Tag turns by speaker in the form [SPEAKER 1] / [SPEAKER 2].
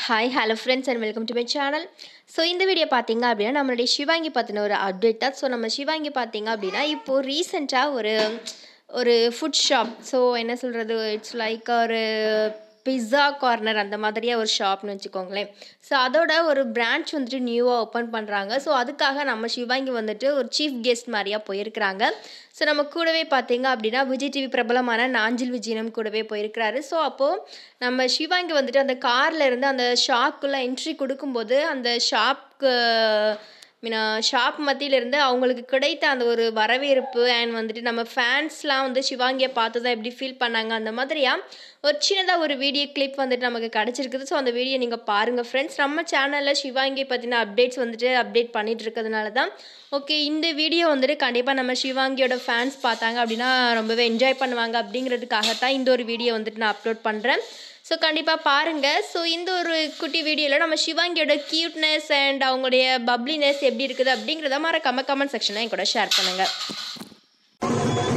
[SPEAKER 1] hi hello friends and welcome to my channel so இந்த video பார்த்தீங்க அப்படின்னா நம்மளுடைய சிவாங்கி பற்றின ஒரு அப்டேட் தான் ஸோ நம்ம சிவாங்கி பார்த்தீங்க அப்படின்னா இப்போது ரீசெண்டாக ஒரு ஒரு ஃபுட் ஷாப் ஸோ என்ன சொல்கிறது இட்ஸ் லைக் ஒரு பிஸ்ஸா கார்னர் அந்த மாதிரியே ஒரு ஷாப்னு வச்சுக்கோங்களேன் ஸோ அதோட ஒரு பிரான்ச் வந்துட்டு நியூவாக ஓப்பன் பண்ணுறாங்க ஸோ அதுக்காக நம்ம சிவாங்கி வந்துட்டு ஒரு சீஃப் கெஸ்ட் மாதிரியாக போயிருக்கிறாங்க ஸோ நம்ம கூடவே பார்த்தீங்க அப்படின்னா விஜய் டிவி பிரபலமான நாஞ்சில் விஜயனும் கூடவே போயிருக்கிறாரு ஸோ அப்போது நம்ம சிவாங்கி வந்துட்டு அந்த காரில் இருந்து அந்த ஷாப்புக்குள்ளே என்ட்ரி கொடுக்கும்போது அந்த ஷாப்க்கு மீனா ஷாப் மத்தியிலிருந்து அவங்களுக்கு கிடைத்த அந்த ஒரு வரவேற்பு அண்ட் வந்துட்டு நம்ம ஃபேன்ஸ்லாம் வந்து சிவாங்கியை பார்த்து தான் எப்படி ஃபீல் பண்ணாங்க அந்த மாதிரியா ஒரு சின்னதாக ஒரு வீடியோ கிளிப் வந்துட்டு நமக்கு கிடச்சிருக்குது ஸோ அந்த வீடியோ நீங்கள் பாருங்கள் ஃப்ரெண்ட்ஸ் நம்ம சேனலில் சிவாங்கி பற்றின அப்டேட்ஸ் வந்துட்டு அப்டேட் பண்ணிகிட்டு இருக்கிறதுனால தான் ஓகே இந்த வீடியோ வந்துட்டு கண்டிப்பாக நம்ம சிவாங்கியோட ஃபேன்ஸ் பார்த்தாங்க அப்படின்னா ரொம்பவே என்ஜாய் பண்ணுவாங்க அப்படிங்கிறதுக்காகத்தான் இந்த ஒரு வீடியோ வந்துட்டு நான் அப்லோட் பண்ணுறேன் ஸோ கண்டிப்பாக பாருங்கள் ஸோ இந்த ஒரு குட்டி வீடியோவில் நம்ம சிவாங்கியோட க்யூட்னஸ் அண்ட் அவங்களுடைய பப்ளினஸ் எப்படி இருக்குது அப்படிங்கிறத மறக்காம கமெண்ட் செக்ஷனில் என் கூட ஷேர் பண்ணுங்கள்